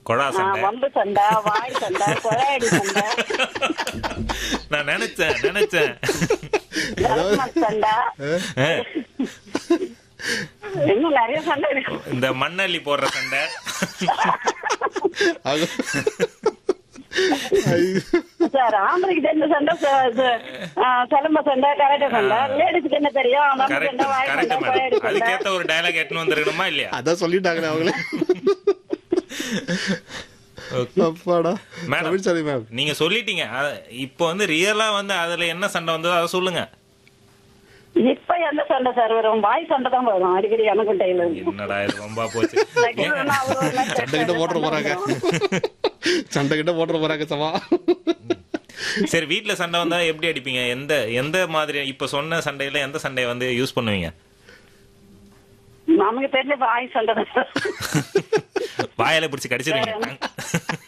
கொழா ஆ, சண்டை வம்பு சண்டை வாய் சண்டை கொலையடி சண்டை நான் நினைச்சேன் நினைச்சேன் கருமத் சண்டை ஆ, இன்னும் நிறைய சண்டை இருக்கு இந்த மண்ணள்ளி போடுற சண்டை அது- ஐயோ. சார் ஆம்பளைக்கு தெரிஞ்ச சண்டை ச- ச- ஆ, சிலம்ப சண்டை கராட்டே சண்டை லேடிஸ்க்கு என்ன தெரியும் வம்பு கரெக்ட் சண்டை வாய் கரெக்ட் சண்டை கொலையடி மேடம் சண்டை அதுக்கேத்த ஒரு டயலாக் எட்டுன்னு வந்துருக்கணுமா இல்லையா அதான் சொல்லிட்டாங்களே அவங்களே Okay. அப்பாடா மேடம். தமிழ்ச்சாரி மேம் நீங்க சொல்லிட்டீங்க அத- இப்போ வந்து ரியலா வந்து அதுல என்ன சண்டை வந்ததோ அதை சொல்லுங்க இப்ப எந்த சண்டை சார் வரும் வாய் சண்டை தான் வரும் அடிக்கடி எனக்கும் டெய்லர் என்னடா இது ரொம்ப போச்சு சண்டை கிட்ட போட்டுற போறாங்க சண்டை கிட்ட போட்டுற போறாங்க சமா சரி வீட்ல சண்டை வந்தா எப்படி அடிப்பீங்க எந்த எந்த மாதிரி இப்ப சொன்ன சண்டையில எந்த சண்டையை வந்து யூஸ் பண்ணுவீங்க நமக்கு தெரிஞ்ச வாய் சண்டை தான் வாயில பிடிச்சி கடிச்சிருவீங்க